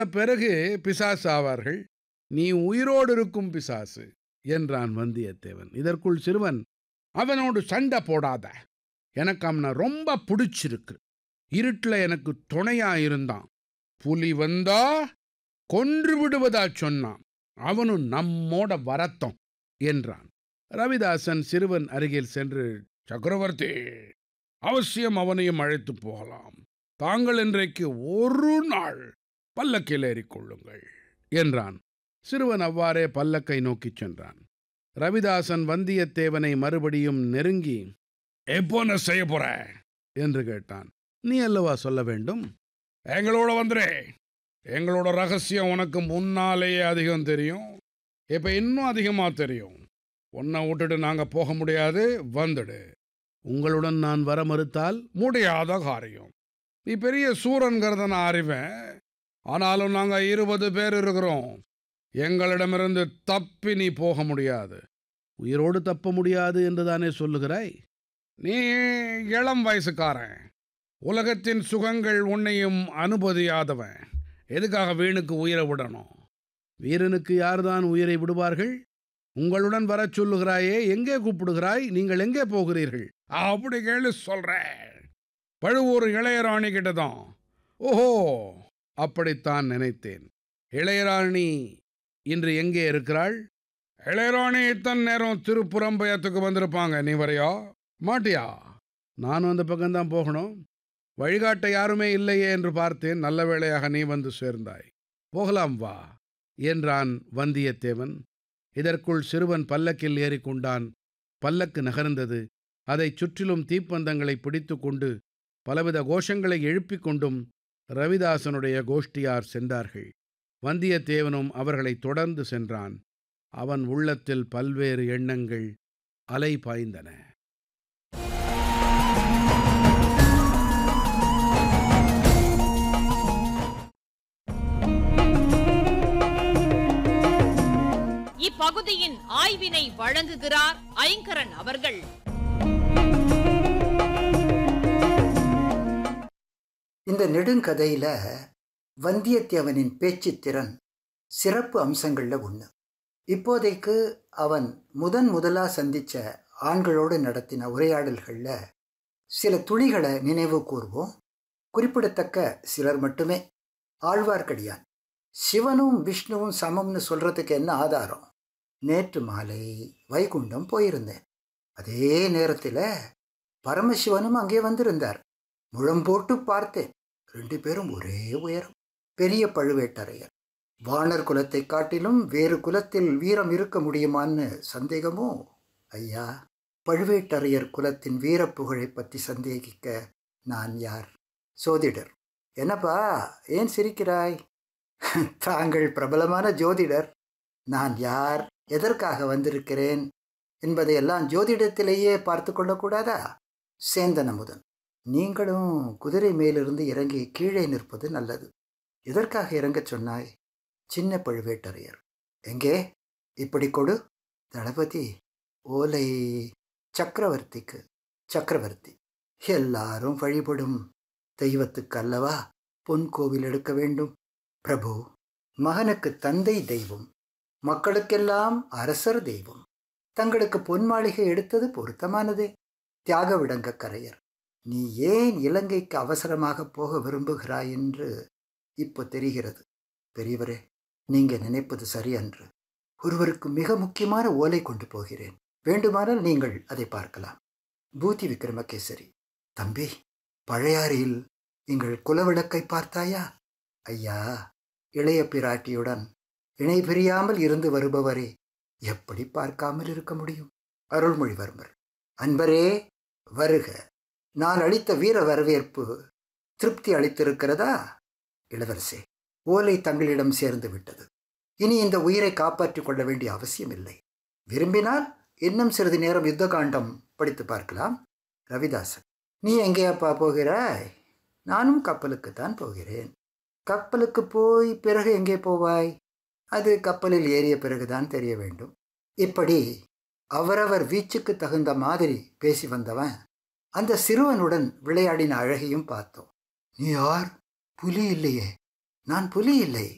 பிறகு பிசாசு ஆவார்கள் நீ உயிரோடு இருக்கும் பிசாசு என்றான் வந்தியத்தேவன் இதற்குள் சிறுவன் அவனோடு சண்டை போடாத எனக்கு அவனை ரொம்ப பிடிச்சிருக்கு இருட்டுல எனக்கு துணையா இருந்தான் புலி வந்தா கொன்று விடுவதா சொன்னான் அவனும் நம்மோட வரட்டும் என்றான் ரவிதாசன் சிறுவன் அருகில் சென்று சக்கரவர்த்தி அவசியம் அவனையும் அழைத்து போகலாம் தாங்கள் இன்றைக்கு ஒரு நாள் பல்லக்கில் ஏறிக்கொள்ளுங்கள் என்றான் சிறுவன் அவ்வாறே பல்லக்கை நோக்கிச் சென்றான் ரவிதாசன் வந்தியத்தேவனை மறுபடியும் நெருங்கி எப்போ நான் செய்ய போற என்று கேட்டான் நீ அல்லவா சொல்ல வேண்டும் எங்களோட வந்துரே எங்களோட ரகசியம் உனக்கு முன்னாலேயே அதிகம் தெரியும் இப்ப இன்னும் அதிகமா தெரியும் உன்னை விட்டுட்டு நாங்க போக முடியாது வந்துடு உங்களுடன் நான் வர மறுத்தால் முடியாத காரியம் நீ பெரிய சூரன்கிறத நான் அறிவேன் ஆனாலும் நாங்க இருபது பேர் இருக்கிறோம் எங்களிடமிருந்து தப்பி நீ போக முடியாது உயிரோடு தப்ப முடியாது என்றுதானே சொல்லுகிறாய் நீ இளம் வயசுக்காரன் உலகத்தின் சுகங்கள் உன்னையும் அனுமதியாதவன் எதுக்காக வீணுக்கு உயிரை விடணும் வீரனுக்கு யார்தான் உயிரை விடுவார்கள் உங்களுடன் வரச் சொல்லுகிறாயே எங்கே கூப்பிடுகிறாய் நீங்கள் எங்கே போகிறீர்கள் அப்படி கேளு சொல்றேன் பழுவூர் இளையராணி கிட்டதான் ஓஹோ அப்படித்தான் நினைத்தேன் இளையராணி இன்று எங்கே இருக்கிறாள் இளையராணி இத்தனை நேரம் திருப்புறம்பயத்துக்கு வந்திருப்பாங்க நீ வரையா மாட்டியா நானும் அந்த பக்கம்தான் போகணும் வழிகாட்ட யாருமே இல்லையே என்று பார்த்தேன் நல்ல வேளையாக நீ வந்து சேர்ந்தாய் போகலாம் வா என்றான் வந்தியத்தேவன் இதற்குள் சிறுவன் பல்லக்கில் ஏறிக்கொண்டான் பல்லக்கு நகர்ந்தது அதைச் சுற்றிலும் தீப்பந்தங்களை பிடித்து கொண்டு பலவித கோஷங்களை எழுப்பிக் கொண்டும் ரவிதாசனுடைய கோஷ்டியார் சென்றார்கள் வந்தியத்தேவனும் அவர்களைத் தொடர்ந்து சென்றான் அவன் உள்ளத்தில் பல்வேறு எண்ணங்கள் அலை பாய்ந்தன இப்பகுதியின் ஆய்வினை வழங்குகிறார் ஐங்கரன் அவர்கள் இந்த நெடுங்கதையில வந்தியத்தேவனின் பேச்சுத் திறன் சிறப்பு அம்சங்கள்ல ஒன்று இப்போதைக்கு அவன் முதன் முதலா சந்திச்ச ஆண்களோடு நடத்தின உரையாடல்கள்ல சில துளிகளை நினைவு கூர்வோம் குறிப்பிடத்தக்க சிலர் மட்டுமே ஆழ்வார்க்கடியான் சிவனும் விஷ்ணுவும் சமம்னு சொல்றதுக்கு என்ன ஆதாரம் நேற்று மாலை வைகுண்டம் போயிருந்தேன் அதே நேரத்தில் பரமசிவனும் அங்கே வந்திருந்தார் முழம்போட்டு பார்த்தேன் ரெண்டு பேரும் ஒரே உயரம் பெரிய பழுவேட்டரையர் வானர் குலத்தை காட்டிலும் வேறு குலத்தில் வீரம் இருக்க முடியுமான்னு சந்தேகமோ ஐயா பழுவேட்டரையர் குலத்தின் வீரப்புகழை பற்றி சந்தேகிக்க நான் யார் சோதிடர் என்னப்பா ஏன் சிரிக்கிறாய் தாங்கள் பிரபலமான ஜோதிடர் நான் யார் எதற்காக வந்திருக்கிறேன் என்பதையெல்லாம் ஜோதிடத்திலேயே பார்த்து கொள்ளக்கூடாதா சேந்தன் அமுதன் நீங்களும் குதிரை மேலிருந்து இறங்கி கீழே நிற்பது நல்லது எதற்காக இறங்கச் சொன்னாய் சின்ன பழுவேட்டரையர் எங்கே இப்படி கொடு தளபதி ஓலை சக்கரவர்த்திக்கு சக்கரவர்த்தி எல்லாரும் வழிபடும் தெய்வத்துக்கு அல்லவா பொன் கோவில் எடுக்க வேண்டும் பிரபு மகனுக்கு தந்தை தெய்வம் மக்களுக்கெல்லாம் அரசர் தெய்வம் தங்களுக்கு பொன் மாளிகை எடுத்தது பொருத்தமானதே தியாக விடங்க கரையர் நீ ஏன் இலங்கைக்கு அவசரமாக போக விரும்புகிறாய் என்று இப்போ தெரிகிறது பெரியவரே நீங்க நினைப்பது சரியன்று ஒருவருக்கு மிக முக்கியமான ஓலை கொண்டு போகிறேன் வேண்டுமானால் நீங்கள் அதை பார்க்கலாம் பூதி விக்ரமகேசரி தம்பி பழையாறையில் எங்கள் குலவிளக்கை பார்த்தாயா ஐயா இளைய பிராட்டியுடன் இணை பிரியாமல் இருந்து வருபவரே எப்படி பார்க்காமல் இருக்க முடியும் அருள்மொழிவர்மர் அன்பரே வருக நான் அளித்த வீர வரவேற்பு திருப்தி அளித்திருக்கிறதா இளவரசே ஓலை தங்களிடம் சேர்ந்து விட்டது இனி இந்த உயிரை காப்பாற்றிக் கொள்ள வேண்டிய அவசியமில்லை விரும்பினால் இன்னும் சிறிது நேரம் யுத்த காண்டம் படித்து பார்க்கலாம் ரவிதாசன் நீ எங்கேயாப்பா போகிறாய் நானும் கப்பலுக்குத்தான் போகிறேன் கப்பலுக்கு போய் பிறகு எங்கே போவாய் அது கப்பலில் ஏறிய பிறகுதான் தெரிய வேண்டும் இப்படி அவரவர் வீச்சுக்கு தகுந்த மாதிரி பேசி வந்தவன் அந்த சிறுவனுடன் விளையாடின அழகையும் பார்த்தோம் நீ யார் புலி இல்லையே நான் புலி இல்லை